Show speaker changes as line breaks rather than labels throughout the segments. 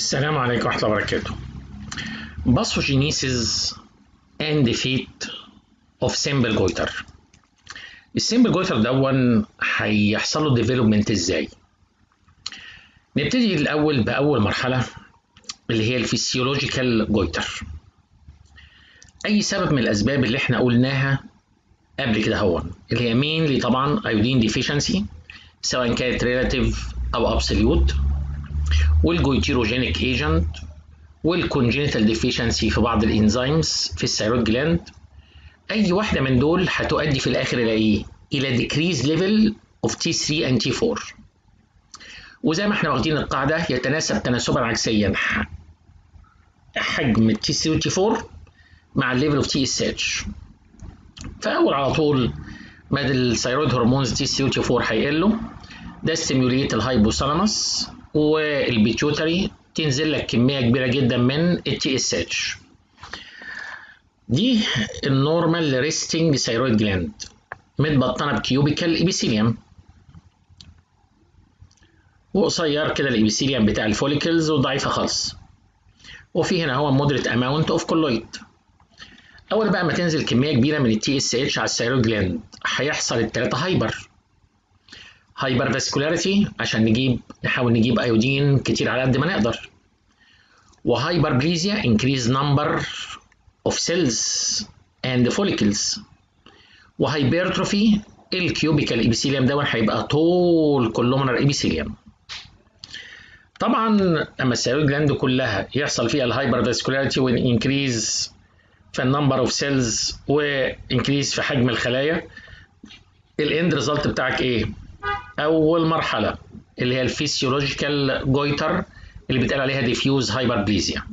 السلام عليكم ورحمة الله وبركاته. Pathogenesis and defeat of simple goiter. السيمبل جويتر دون هيحصل له ديفلوبمنت ازاي؟ نبتدي الاول باول مرحله اللي هي الفسيولوجيكال جويتر. اي سبب من الاسباب اللي احنا قلناها قبل كده هو اللي هي مينلي طبعا ايودين ديفيشنسي سواء كانت ريلاتيف او ابسوليوت والجويتيروجينيك ايجنت والكونجينيتال ديفيشنسي في بعض الانزيمز في الثيرويد جلاند اي واحده من دول هتؤدي في الاخر الى ايه الى ديكريز ليفل اوف تي 3 اند تي 4 وزي ما احنا واخدين القاعده يتناسب تناسبا عكسيا حجم التي 3 والتي 4 مع الليفل اوف تي اس اتش فاول على طول ما الثيرويد هرمونز تي 3 وتي 4 هيقلوا ده ستيموليت الهايبوثالاموس والبيتيوتري تنزل لك كميه كبيره جدا من التي اس اتش دي النورمال ريستنج ثيرويد جلاند متبطنه بكيوبيكال ابيثيليوم وقصير كده الابيثيليوم بتاع الفوليكلز وضعيفه خالص وفي هنا هو مودريت اماونت اوف كولويد اول بقى ما تنزل كميه كبيره من التي اس اتش على الثيرويد جلاند هيحصل الثلاثه هايبر هايبر فاسكولاريتي عشان نجيب نحاول نجيب ايودين كتير على قد ما نقدر وهايبر بليزيا increase number of cells and follicles وهايبرتروفي الكيوبيكال ابيثيليوم ده هيبقى طول كولومنر ابيثيليوم طبعا لما الثيرويد جلاند كلها يحصل فيها الهايبر فاسكولاريتي وانكريز في النمبر اوف سيلز وانكريز في حجم الخلايا الاند ريزلت بتاعك ايه اول مرحله اللي هي الفيسيولوجيكال جويتر اللي بيتقال عليها ديفيوز هايبربليزيا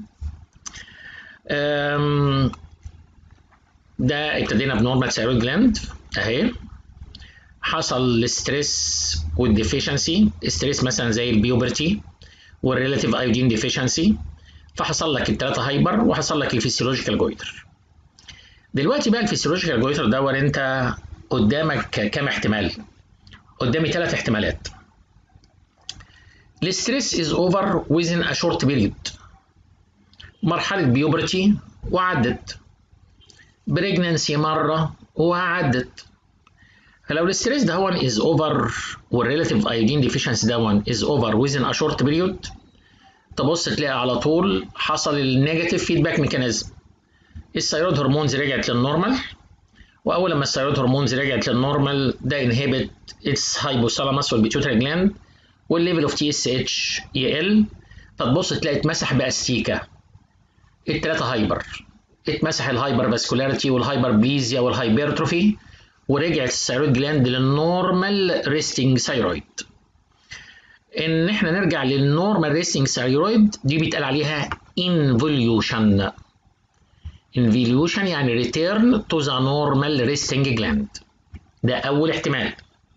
ده ابتدينا بنورمال ثيرويد جلاند اهي حصل الستريس والديفيشنسي ستريس مثلا زي البيوبرتي والريلاتيف ايودين ديفيشنسي فحصل لك الثلاثه هايبر وحصل لك الفسيولوجيكال جويتر دلوقتي بقى الفسيولوجيكال جويتر دون انت قدامك كام احتمال قدامي ثلاث احتمالات الستريس از اوفر within a short period مرحلة بيوبرتي وعدت بريجننسي مرة وعدت فلو الستريس ده هون از اوفر والريلاتيف ايودين ديفيشنسي ده هون از اوفر within a short period تبص تلاقي على طول حصل النيجاتيف فيدباك ميكانيزم الثيرويد هرمونز رجعت للنورمال واول لما الثيرويد هرمونز رجعت للنورمال ده انهبت اتس هايبوثالاموس والبيتيوتري جلاند والليفل اوف تي اس اتش يقل فتبص تلاقي اتمسح باستيكا التلاته هايبر اتمسح الهايبر فاسكولاريتي والهايبر بليزيا والهايبرتروفي ورجعت الثيرويد جلاند للنورمال ريستنج ثيرويد ان احنا نرجع للنورمال ريستنج ثيرويد دي بيتقال عليها انفوليوشن involution يعني return to the normal resting gland ده أول احتمال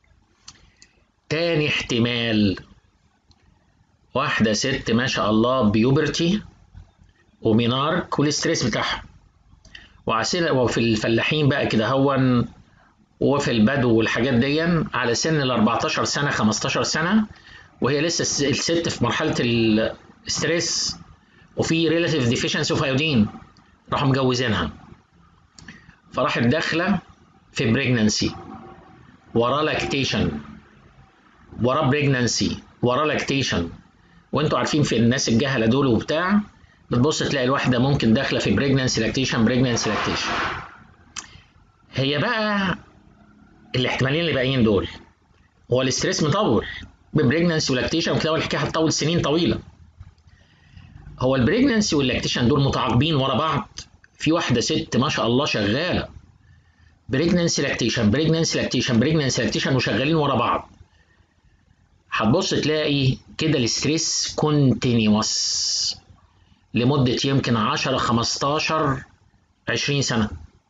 تاني احتمال واحدة ست ما شاء الله بيوبرتي ومينارك والستريس بتاعها وعسير وفي الفلاحين بقى كده هون وفي البدو والحاجات دي على سن ال 14 سنة 15 سنة وهي لسه الست في مرحلة الستريس وفي ريلاتيف ديفيشنسي اوف ايودين راحوا مجوزينها فراحت داخله في بريجننسي وراه لاكتيشن وراه بريجننسي وراه لاكتيشن وانتوا عارفين في الناس الجهله دول وبتاع بتبص تلاقي الواحده ممكن داخله في بريجننسي لاكتيشن بريجننسي لاكتيشن هي بقى الاحتمالين اللي باقيين دول هو الاستريس مطول ببريجننسي ولاكتيشن وتلاقوا الحكايه هتطول سنين طويله هو البريجننسي واللاكتيشن دول متعاقبين ورا بعض في واحده ست ما شاء الله شغاله بريجننسي لاكتيشن بريجننسي لاكتيشن بريجننسي لاكتيشن وشغالين ورا بعض هتبص تلاقي كده الستريس كونتينيوس لمده يمكن 10 15 20 سنه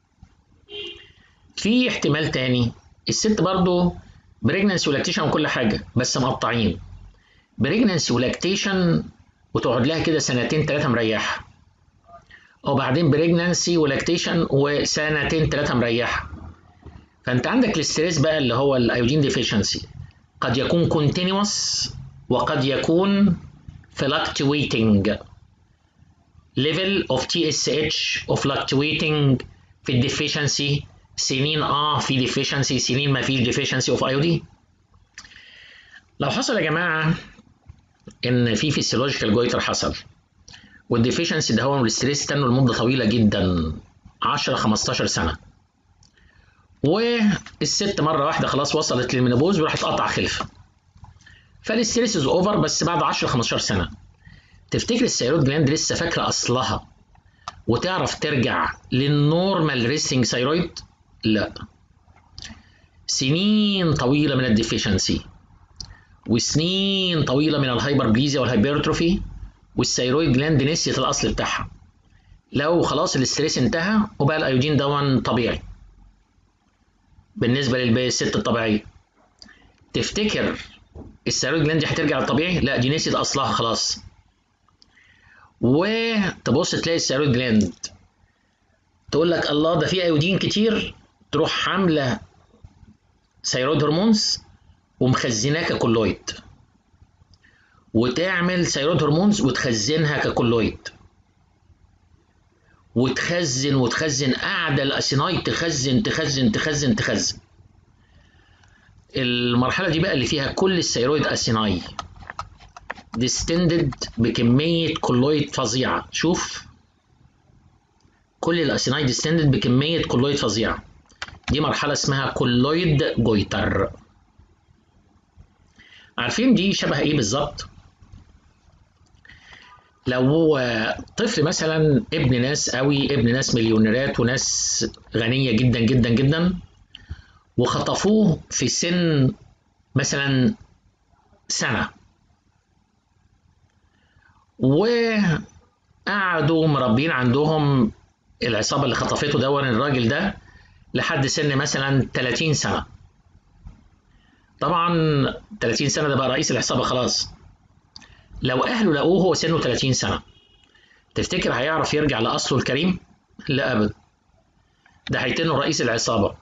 في احتمال تاني الست برضو بريجننسي ولاكتيشن وكل حاجه بس مقطعين بريجننسي ولاكتيشن وتقعد لها كده سنتين ثلاثة مريحة وبعدين بريجنانسي ولاكتيشن وسنتين ثلاثة مريحة فأنت عندك الاستريس بقى اللي هو الايودين ديفيشنسي قد يكون كونتينوس وقد يكون fluctuating level of TSH of fluctuating في الديفيشنسي سنين اه في ديفيشنسي سنين ما فيش ديفيشنسي اوف ايودين لو حصل يا جماعه ان في فيسيولوجيكال جويتر حصل والديفيشنسي ده هو والستريس استنوا لمده طويله جدا 10 15 سنه والست مره واحده خلاص وصلت للمينوبوز وراحت قطع خلفه فالستريس از اوفر بس بعد 10 15 سنه تفتكر الثيرويد جلاند لسه فاكره اصلها وتعرف ترجع للنورمال ريستنج ثيرويد لا سنين طويله من الديفيشنسي وسنين طويله من الهايبربليزيا والهايبرتروفي والثيرويد جلاند نسيت الاصل بتاعها لو خلاص الاستريس انتهى وبقى الايودين دون طبيعي بالنسبه للباقي الست الطبيعيه تفتكر الثيرويد جلاند دي هترجع للطبيعي لا دي نسيت اصلها خلاص وتبص تلاقي الثيرويد جلاند تقول لك الله ده في ايودين كتير تروح حامله ثيرويد هرمونز ومخزناه ككولويد وتعمل ثيرويد هرمونز وتخزنها ككولويد وتخزن وتخزن قاعده الاسينايد تخزن تخزن تخزن تخزن المرحله دي بقى اللي فيها كل الثيرويد اسيناي ديستندد بكميه كولويد فظيعه شوف كل الاسيناي ديستندد بكميه كولويد فظيعه دي مرحله اسمها كولويد جويتر عارفين دي شبه ايه بالظبط لو طفل مثلا ابن ناس قوي ابن ناس مليونيرات وناس غنيه جدا جدا جدا وخطفوه في سن مثلا سنه وقعدوا مربين عندهم العصابه اللي خطفته دون الراجل ده لحد سن مثلا 30 سنه طبعا 30 سنه ده بقى رئيس العصابه خلاص لو اهله لقوه هو سنه 30 سنه تفتكر هيعرف يرجع لاصله الكريم لا ابدا ده هيتنه رئيس العصابه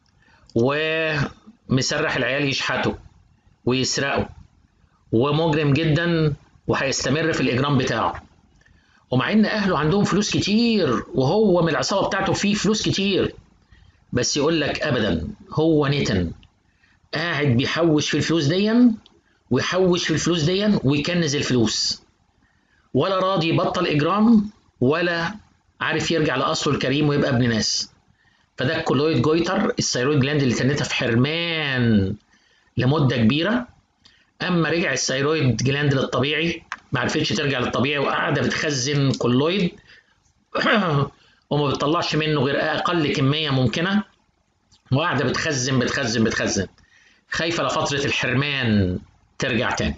ومسرح العيال يشحتوا ويسرقوا ومجرم جدا وهيستمر في الاجرام بتاعه ومع ان اهله عندهم فلوس كتير وهو من العصابه بتاعته فيه فلوس كتير بس يقول لك ابدا هو نتن قاعد بيحوش في الفلوس ديا ويحوش في الفلوس ديا ويكنز الفلوس ولا راضي يبطل اجرام ولا عارف يرجع لاصله الكريم ويبقى ابن ناس فده الكولويد جويتر الثيرويد جلاند اللي تنتها في حرمان لمده كبيره اما رجع الثيرويد جلاند للطبيعي ما عرفتش ترجع للطبيعي وقاعده بتخزن كولويد وما بتطلعش منه غير اقل كميه ممكنه وقاعده بتخزن بتخزن بتخزن خايفه لفتره الحرمان ترجع تاني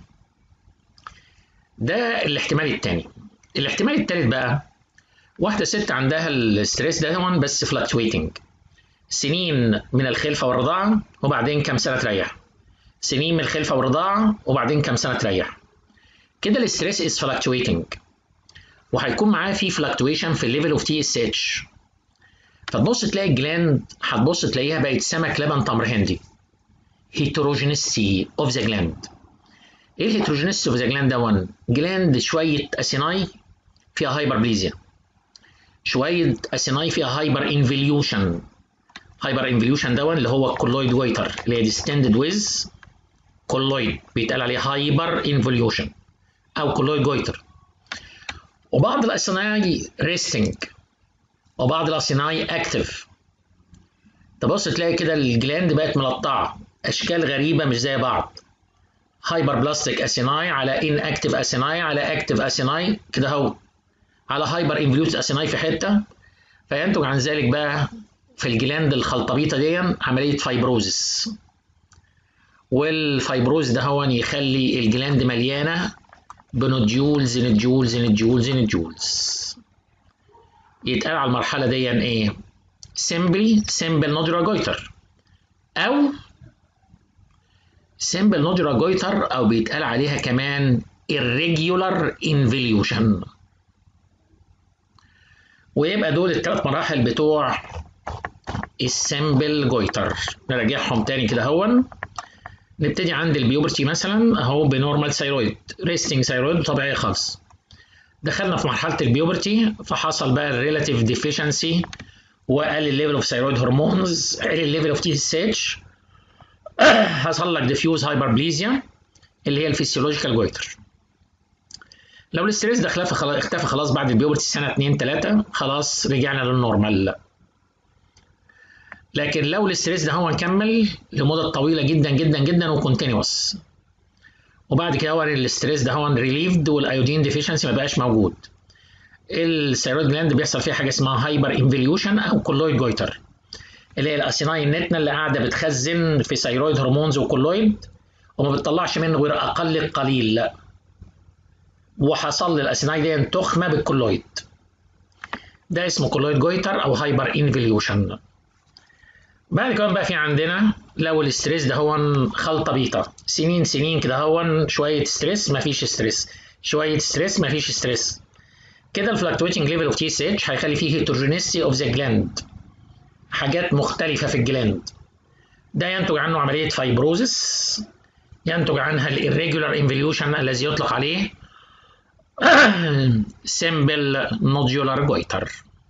ده الاحتمال التاني الاحتمال التالت بقى واحدة ست عندها الستريس ده بس فلكتويتنج سنين من الخلفة والرضاعة وبعدين كم سنة تريح سنين من الخلفة والرضاعة وبعدين كم سنة تريح كده الاستريس از فلكتويتنج وهيكون معاه في فلكتويشن في الليفل اوف تي اس اتش فتبص تلاقي الجلاند هتبص تلاقيها بقت سمك لبن تمر هندي هيتروجينيسي اوف ذا جلاند ايه الهيتروجينيسي اوف ذا جلاند ده جلاند شويه اسيناي فيها هايبربليزيا شويه اسيناي فيها هايبر انفليوشن هايبر انفليوشن ده اللي هو الكولويد ويتر اللي هي ديستندد ويز كولويد بيتقال عليه هايبر انفليوشن او كولويد جويتر وبعض الاسيناي ريستنج وبعض الاسيناي اكتف تبص تلاقي كده الجلاند بقت ملطعه اشكال غريبه مش زي بعض هايبر بلاستيك اسيناي على ان اكتف اسيناي على اكتف اسيناي كده اهو على هايبر انفليوت اسيناي في حته فينتج عن ذلك بقى في الجلاند الخلطبيطه دي عمليه فايبروزس والفايبروز ده هو يخلي الجلاند مليانه بنوديولز نوديولز نوديولز نوديولز يتقال على المرحله دي ايه سيمبلي سيمبل نودولار جويتر او سيمبل نودولار جويتر او بيتقال عليها كمان irregular involution ويبقى دول الثلاث مراحل بتوع السيمبل جويتر نراجعهم تاني كده هون نبتدي عند البيوبرتي مثلا اهو بنورمال ثايرويد ريستنج ثايرويد طبيعيه خالص دخلنا في مرحله البيوبرتي فحصل بقى الريلاتيف ديفيشنسي وقل الليفل اوف ثايرويد هرمونز قل الليفل اوف تي اس اتش حصل لك ديفيوز هايبربليزيا اللي هي الفسيولوجيكال جويتر لو الاستريس ده اختفى خلاص اختفى خلاص بعد البيوبرتي سنه 2 3 خلاص رجعنا للنورمال لكن لو الاستريس ده هو نكمل لمده طويله جدا جدا جدا وكونتينوس وبعد كده هو الاستريس ده هو ريليفد والايودين ديفيشنسي ما بقاش موجود الثيرويد جلاند بيحصل فيها حاجه اسمها هايبر انفليوشن او كولويد جويتر اللي هي الاسيناين نتنا اللي قاعده بتخزن في ثيرويد هرمونز وكولويد وما بتطلعش منه غير اقل القليل لا وحصل للاسيناين دي تخمه بالكولويد ده اسمه كولويد جويتر او هايبر انفليوشن بعد كده بقى في عندنا لو الاستريس ده هو خلطه بيضه سنين سنين كده هو شويه ستريس مفيش ستريس شويه ستريس مفيش ستريس كده الفلكتويتنج ليفل اوف تي اس اتش هيخلي فيه هيتروجينيسي اوف ذا جلاند حاجات مختلفه في الجلاند ده ينتج عنه عمليه فايبروزس ينتج عنها الirregular انفليوشن الذي يطلق عليه سيمبل نوديولار جويتر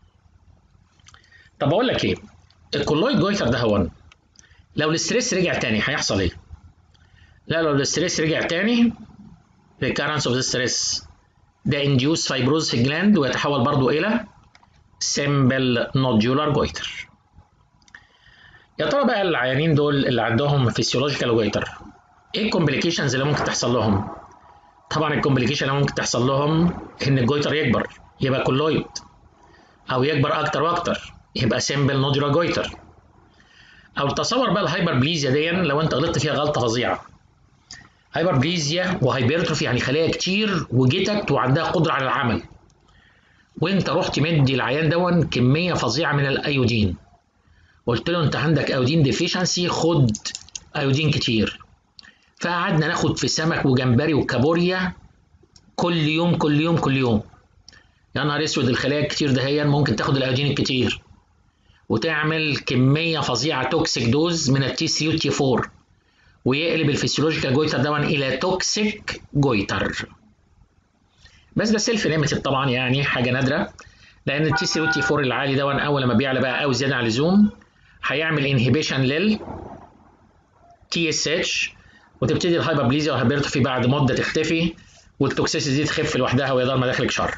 طب اقول لك ايه الكولويد جويتر ده هو لو الاستريس رجع تاني هيحصل ايه لا لو الاستريس رجع تاني recurrence of the stress ده induce fibrosis في الجلاند ويتحول برضو الى simple nodular goiter يا ترى بقى العيانين دول اللي عندهم فيسيولوجيكال جويتر ايه الكومبليكيشنز اللي ممكن تحصل لهم طبعا الكومبليكيشن اللي ممكن تحصل لهم ان الجويتر يكبر يبقى كولويد او يكبر اكتر واكتر يبقى سيمبل نودولار جويتر او تصور بقى الهايبربليزيا دي لو انت غلطت فيها غلطه فظيعه هايبربليزيا وهايبرتروفي يعني خلايا كتير وجتت وعندها قدره على العمل وانت رحت مدي العيان دون كميه فظيعه من الايودين قلت له انت عندك ايودين ديفيشنسي خد ايودين كتير فقعدنا ناخد في سمك وجمبري وكابوريا كل يوم كل يوم كل يوم يا نهار اسود الخلايا الكتير ده هي ممكن تاخد الايودين الكتير وتعمل كميه فظيعه توكسيك دوز من التي 3 والتي 4 ويقلب الفسيولوجيكال جويتر دون الى توكسيك جويتر بس ده سيلف ليميتد طبعا يعني حاجه نادره لان التي 3 والتي 4 العالي دون اول لما بيعلى بقى قوي زياده عن اللزوم هيعمل انهبيشن لل تي اس اتش وتبتدي الهايبربليزيا والهايبرتروفي بعد مده تختفي والتوكسيسيتي دي تخف لوحدها ويا دار ما داخلك شر.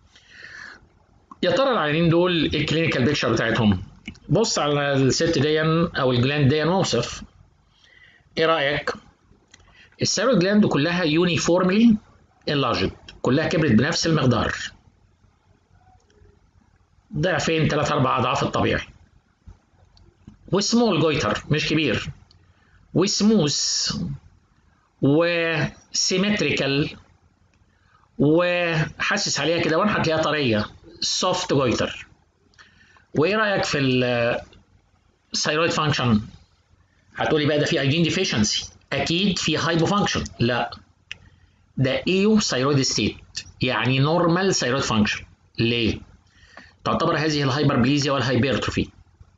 يا ترى العيانين دول ايه الكلينيكال بيكشر بتاعتهم؟ بص على الست دي او الجلاند دي واوصف. ايه رايك؟ الثيرويد جلاند كلها يونيفورملي انلارجد كلها كبرت بنفس المقدار. ضعفين ثلاث اربع اضعاف الطبيعي. وسمول جويتر مش كبير. وسموث وسيمتريكال وحاسس عليها كده وانا هتلاقيها طريه سوفت جويتر وايه رايك في الثايرويد فانكشن هتقولي بقى ده في ايجين ديفيشنسي اكيد في هايبو فانكشن لا ده ايو ثايرويد ستيت يعني نورمال ثايرويد فانكشن ليه تعتبر هذه الهايبربليزيا والهايبرتروفي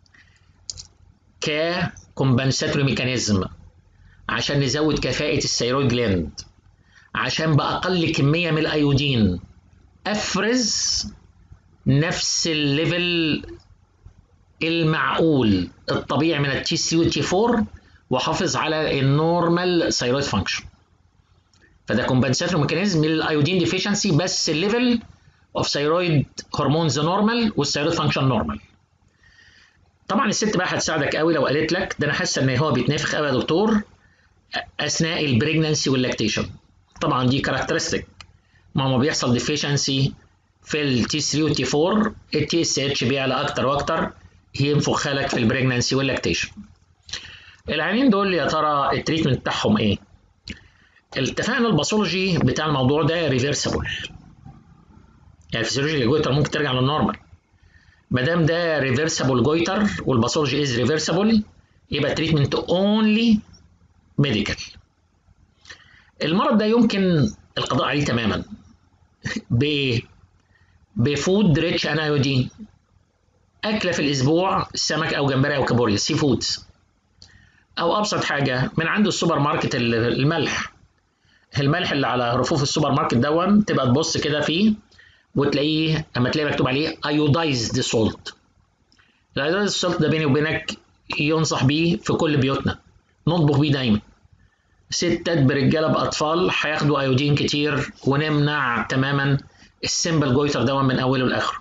ك كومبنساتوري ميكانيزم عشان نزود كفاءة الثيرويد جلاند عشان بأقل كمية من الأيودين أفرز نفس الليفل المعقول الطبيعي من التي سي والتي 4 وحافظ على النورمال ثيرويد فانكشن فده كومبنساتوري ميكانيزم للايودين ديفيشنسي بس الليفل اوف ثيرويد هرمونز نورمال والثيرويد فانكشن نورمال طبعا الست بقى هتساعدك قوي لو قالت لك ده انا حاسه ان هو بيتنفخ قوي يا دكتور اثناء البريجننسي واللاكتيشن طبعا دي كاركترستيك ما هو بيحصل ديفيشنسي في التي 3 والتي 4 التي اس اتش بيعلى اكتر واكتر ينفخها لك في البريجننسي واللاكتيشن العيانين دول يا ترى التريتمنت بتاعهم ايه اتفقنا الباثولوجي بتاع الموضوع ده ريفرسبل يعني الفسيولوجي الجويتر ممكن ترجع للنورمال ما دام ده ريفرسبل جويتر والباثولوجي از ريفرسبل يبقى تريتمنت اونلي ميديكال المرض ده يمكن القضاء عليه تماما ب بفود ريتش ان ايودين اكله في الاسبوع سمك او جمبري او كابوريا سي فودز او ابسط حاجه من عند السوبر ماركت الملح الملح اللي على رفوف السوبر ماركت دون تبقى تبص كده فيه وتلاقيه اما تلاقي مكتوب عليه ايودايزد سولت الايودايزد سولت ده بيني وبينك ينصح بيه في كل بيوتنا نطبخ بيه دايما ستات برجاله باطفال هياخدوا ايودين كتير ونمنع تماما السمبل جويتر دون من اوله لاخره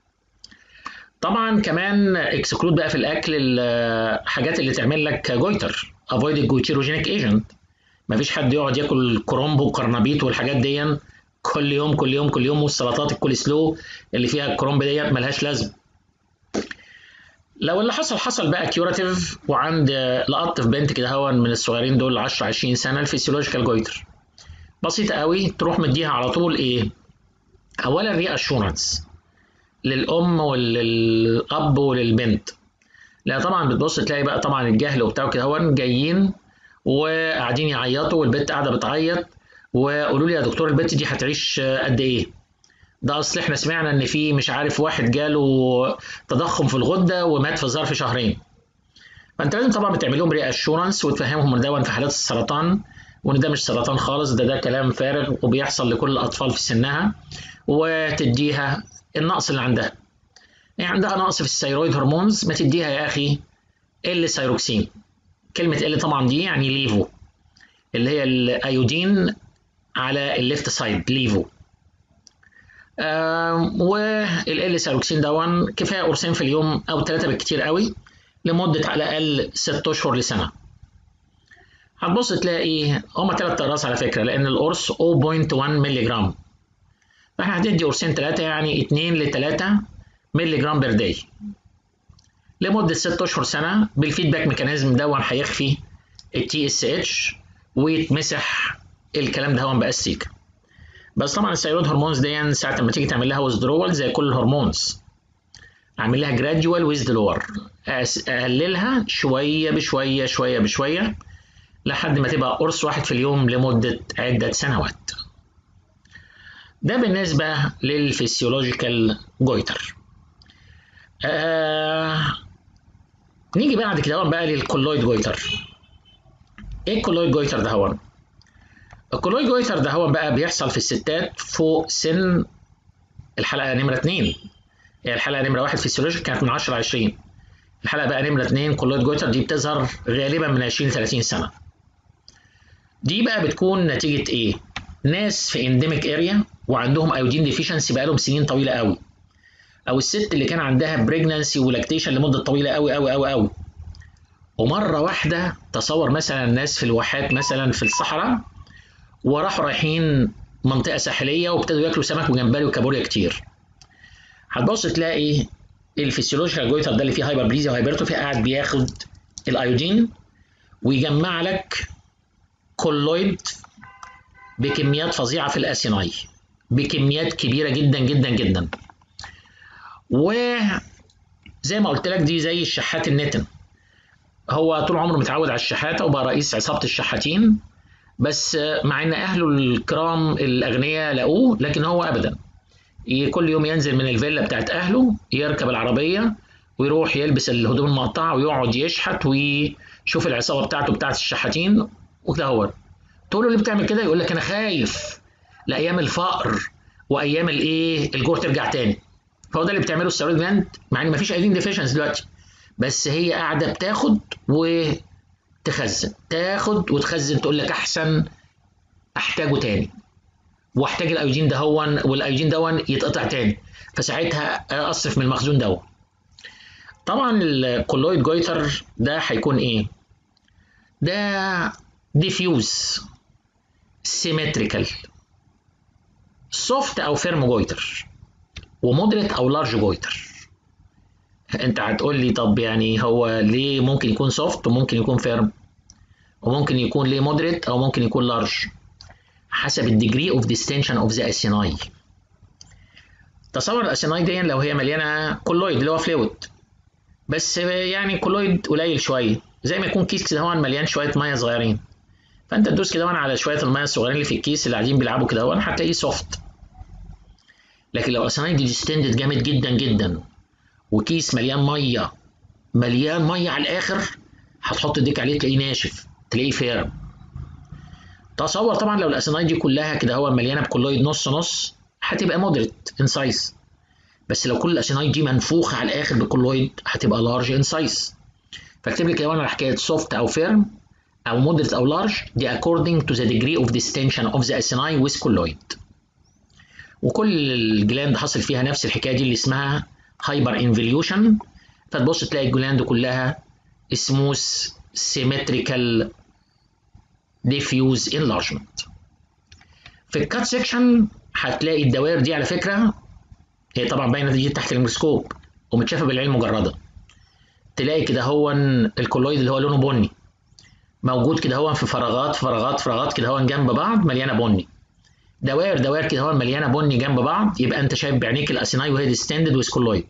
طبعا كمان اكسكلود بقى في الاكل الحاجات اللي تعمل لك جويتر افويد الجويتيروجينيك ايجنت مفيش حد يقعد ياكل كرومب وكرنبيط والحاجات دي كل يوم كل يوم كل يوم والسلطات الكول سلو اللي فيها الكرومب دي ملهاش لازمه لو اللي حصل حصل بقى كيوراتيف وعند لقطت في بنت كده هون من الصغيرين دول 10 20 سنه الفسيولوجيكال جويتر بسيطه قوي تروح مديها على طول ايه اولا ري اشورنس للام وللاب وللبنت لا طبعا بتبص تلاقي بقى طبعا الجهل وبتاع كده هون جايين وقاعدين يعيطوا والبنت قاعده بتعيط وقولوا لي يا دكتور البنت دي هتعيش قد ايه ده اصل احنا سمعنا ان في مش عارف واحد جاله تضخم في الغده ومات في ظرف شهرين فانت لازم طبعا بتعمل لهم ري اشورنس وتفهمهم ان ده في حالات السرطان وان ده مش سرطان خالص ده ده كلام فارغ وبيحصل لكل الاطفال في سنها وتديها النقص اللي عندها يعني عندها نقص في الثيرويد هرمونز ما تديها يا اخي ال سيروكسين كلمه ال طبعا دي يعني ليفو اللي هي الايودين على الليفت سايد ليفو والال سيروكسين دون كفايه قرصين في اليوم او ثلاثه بالكتير قوي لمده على الاقل 6 اشهر لسنه هتبص تلاقي هما ثلاث اقراص على فكره لان القرص 0.1 مللي جرام فاحنا هتدي قرصين ثلاثه يعني 2 ل 3 مللي جرام بير داي لمده 6 اشهر سنه بالفيدباك ميكانيزم دون هيخفي التي اس اتش ويتمسح الكلام ده هون بقى السيكه بس طبعا الثيرويد هرمونز دي ساعه ما تيجي تعمل لها ويزدرول زي كل الهرمونز اعمل لها جراديوال ويزدلور اقللها شويه بشويه شويه بشويه لحد ما تبقى قرص واحد في اليوم لمده عده سنوات ده بالنسبه للفسيولوجيكال جويتر آه نيجي بعد كده بقى للكولويد جويتر ايه الكولويد جويتر ده هو الكولويد جويتر ده هو بقى بيحصل في الستات فوق سن الحلقه نمره 2 يعني الحلقه نمره 1 فيسيولوجيك كانت من 10 ل 20 الحلقه بقى نمره 2 كولويد جويتر دي بتظهر غالبا من 20 ل 30 سنه دي بقى بتكون نتيجه ايه ناس في انديميك اريا وعندهم ايودين ديفيشنسي بقالهم سنين طويله قوي او الست اللي كان عندها بريجنانسي ولاكتيشن لمده طويله قوي قوي قوي قوي ومره واحده تصور مثلا الناس في الواحات مثلا في الصحراء وراحوا رايحين منطقه ساحليه وابتدوا ياكلوا سمك وجمبري وكابوريا كتير هتبص تلاقي الفسيولوجيكال جويتر ده اللي فيه هايبربليزيا وهايبرتروفي قاعد بياخد الايودين ويجمع لك كولويد بكميات فظيعه في الاسيناي بكميات كبيره جدا جدا جدا وزي ما قلت لك دي زي الشحات النتن هو طول عمره متعود على الشحاته وبقى رئيس عصابه الشحاتين بس مع ان اهله الكرام الاغنياء لقوه لكن هو ابدا كل يوم ينزل من الفيلا بتاعت اهله يركب العربيه ويروح يلبس الهدوم المقطعه ويقعد يشحت ويشوف العصابه بتاعته بتاعت الشحاتين وكده هو تقول له اللي بتعمل كده يقول لك انا خايف لايام الفقر وايام الايه الجوع ترجع تاني فهو ده اللي بتعمله الثيرويد جلاند مع ان مفيش ايدين ديفيشنس دلوقتي بس هي قاعده بتاخد وتخزن تاخد وتخزن تقول لك احسن احتاجه تاني واحتاج الايودين ده هون والايودين دون يتقطع تاني فساعتها اصرف من المخزون ده طبعا الكولويد جويتر ده هيكون ايه ده ديفيوز سيمتريكال سوفت او فيرم جويتر ومودريت او لارج جويتر انت هتقول لي طب يعني هو ليه ممكن يكون سوفت وممكن يكون فيرم وممكن يكون ليه مودريت او ممكن يكون لارج حسب الديجري اوف ديستنشن اوف ذا اسيناي تصور الاسيناي دي لو هي مليانه كولويد اللي هو فلويد بس يعني كولويد قليل شويه زي ما يكون كيس كده هون مليان شويه ميه صغيرين فانت تدوس كده على شويه الميه الصغيرين اللي في الكيس اللي قاعدين بيلعبوا كده هون هتلاقيه سوفت لكن لو اسيناي دي ديستندد جامد جدا جدا وكيس مليان ميه مليان ميه على الاخر هتحط ايديك عليه تلاقيه ناشف تلاقيه فيرم تصور طبعا لو الاسينايد دي كلها كده هو مليانه بكولويد نص نص هتبقى مودريت ان سايز بس لو كل الاسينايد دي منفوخه على الاخر بكولويد هتبقى لارج ان سايز فاكتب لي كده حكايه سوفت او فيرم او مودريت او لارج دي according to the degree of distension of the acini with colloid وكل الجلاند حصل فيها نفس الحكايه دي اللي اسمها هايبر انفليوشن فتبص تلاقي الجلاند كلها سموث سيمتريكال diffuse enlargement في الكات سيكشن هتلاقي الدوائر دي على فكره هي طبعا باينه دي تحت الميكروسكوب ومتشافه بالعين المجرده تلاقي كده هو الكولويد اللي هو لونه بني موجود كده هو في فراغات فراغات فراغات كده هو جنب بعض مليانه بني دوائر دوائر كده هو مليانه بني جنب بعض يبقى انت شايف بعينيك الاسيناي وهي ديستندد ويز كولويد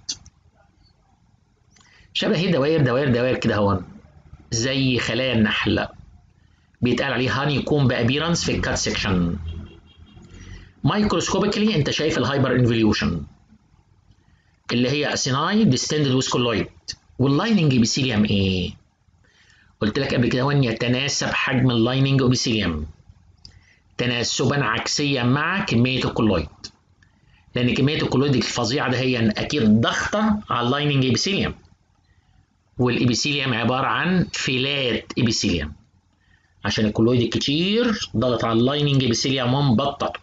شبه ايه دوائر دوائر دوائر كده هو زي خلايا النحل بيتقال عليه هاني كوم بابيرنس في الكات سيكشن مايكروسكوبيكلي انت شايف الهايبر انفليوشن اللي هي اسيناي ديستندد ويز كولويد واللايننج ابيثيليوم ايه قلت لك قبل كده هو ان يتناسب حجم اللايننج ابيثيليوم تناسبا عكسيا مع كميه الكولويد لان كميه الكولويد الفظيعه ده هي اكيد ضغطه على اللايننج ابيثيليوم والابيثيليوم عباره عن فيلات ابيثيليوم عشان الكولويد الكتير ضغط على اللايننج ابيثيليوم ومبطط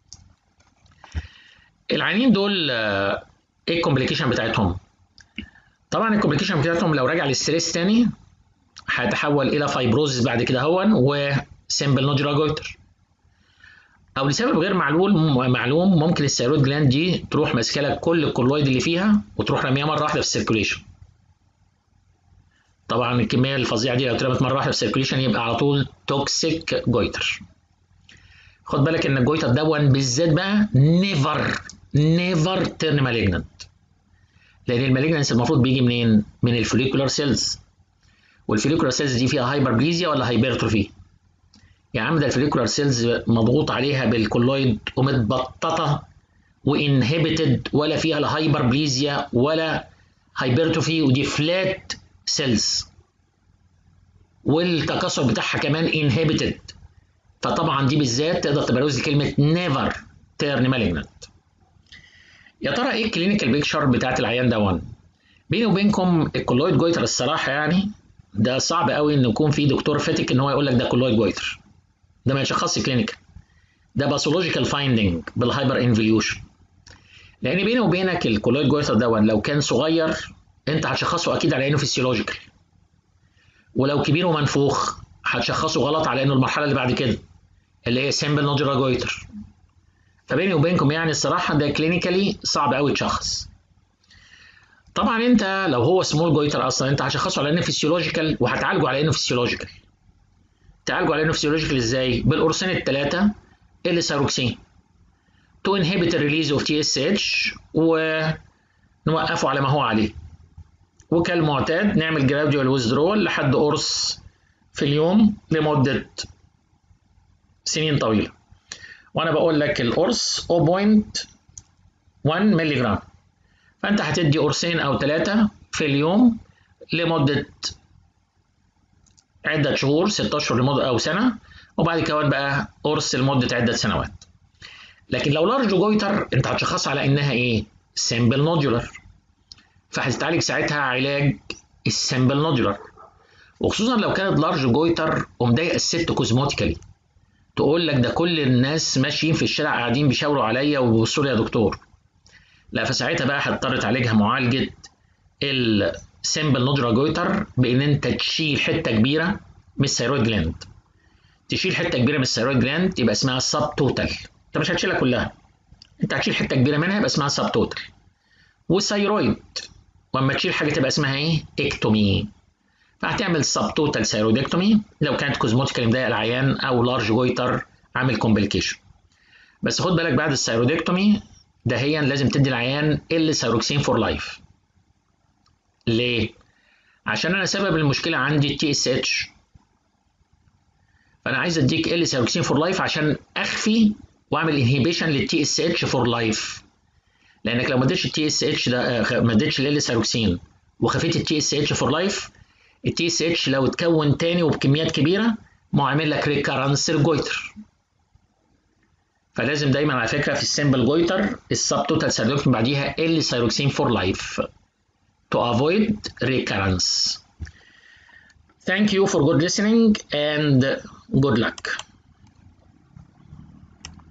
العينين دول ايه الكومبليكيشن بتاعتهم طبعا الكومبليكيشن بتاعتهم لو راجع للستريس تاني هيتحول الى فايبروزس بعد كده هون وسيمبل نودولار جويتر او لسبب غير معلوم معلوم ممكن الثيرويد جلاند دي تروح ماسكه لك كل الكولويد اللي فيها وتروح رميها مره واحده في السيركوليشن طبعا الكميه الفظيعه دي لو اترمت مره واحده في السيركوليشن يبقى على طول توكسيك جويتر خد بالك ان الجويتر دون بالذات بقى نيفر نيفر تيرن مالجنت لان المالجنس المفروض بيجي منين من الفوليكولار سيلز والفوليكولار سيلز دي فيها هايبربليزيا ولا هايبرتروفي يا عم ده الفوليكولار سيلز مضغوط عليها بالكولويد ومتبططه وانهبيتد ولا فيها لا هايبربليزيا ولا هايبرتروفي ودي فلات سيلز والتكاثر بتاعها كمان انهبيتد فطبعا دي بالذات تقدر تبروز لي كلمه نيفر تيرن مالجنت يا ترى ايه الكلينيكال بيكشر بتاعت العيان دون بيني وبينكم الكولويد جويتر الصراحه يعني ده صعب قوي ان يكون في دكتور فاتك ان هو يقول لك ده كولويد جويتر ده ما يتشخصش كلينيكال ده باثولوجيكال فايندنج بالهايبر انفليوشن لان بيني وبينك الكولويد جويتر دون لو كان صغير انت هتشخصه اكيد على انه فيسيولوجيكال ولو كبير ومنفوخ هتشخصه غلط على انه المرحله اللي بعد كده اللي هي سيمبل نودولار جويتر فبيني وبينكم يعني الصراحه ده كلينيكالي صعب قوي تشخص طبعا انت لو هو سمول جويتر اصلا انت هتشخصه على انه فيسيولوجيكال وهتعالجه على انه فيسيولوجيكال تعالجه على انه فيسيولوجيكال ازاي بالقرصين الثلاثه اللي ساروكسين تو انهبت الريليز اوف تي اس اتش ونوقفه على ما هو عليه وكالمعتاد نعمل جراديوال ويزدرول لحد قرص في اليوم لمده سنين طويله وانا بقول لك القرص 0.1 مللي جرام فانت هتدي قرصين او ثلاثه في اليوم لمده عده شهور 6 اشهر لمده او سنه وبعد كده بقى قرص لمده عده سنوات لكن لو لارج جويتر انت هتشخص على انها ايه سيمبل نودولار فهتتعالج ساعتها علاج السيمبل نودولار وخصوصا لو كانت لارج جويتر ومضايقه الست كوزموتيكالي تقول لك ده كل الناس ماشيين في الشارع قاعدين بيشاوروا عليا وبيبصوا لي يا دكتور لا فساعتها بقى هتضطر تعالجها معالجه السيمبل نودولار جويتر بان انت تشيل حته كبيره من الثيرويد جلاند تشيل حته كبيره من الثيرويد جلاند يبقى اسمها سب توتال انت مش هتشيلها كلها انت هتشيل حته كبيره منها يبقى اسمها سب توتال والثيرويد واما تشيل حاجه تبقى اسمها ايه اكتومي فهتعمل سب توتال ثيرويدكتومي لو كانت كوزموتيكال مضايق العيان او لارج جويتر عامل كومبليكيشن بس خد بالك بعد الثيرويدكتومي دهيا لازم تدي العيان ال ثيروكسين فور لايف ليه عشان انا سبب المشكله عندي التي اس اتش فانا عايز اديك ال ثيروكسين فور لايف عشان اخفي واعمل انهيبيشن للتي اس اتش فور لايف لانك لو ما اديتش التي اس اتش ده ما اديتش ال ثيروكسين وخفيت التي اس اتش فور لايف التي اس اتش لو اتكون تاني وبكميات كبيره ما هو عامل لك ريكارنس الجويتر فلازم دايما على فكره في السمبل جويتر السب توتال سيروكسين بعديها ال سيروكسين فور لايف to avoid recurrence. Thank you for good listening and good luck.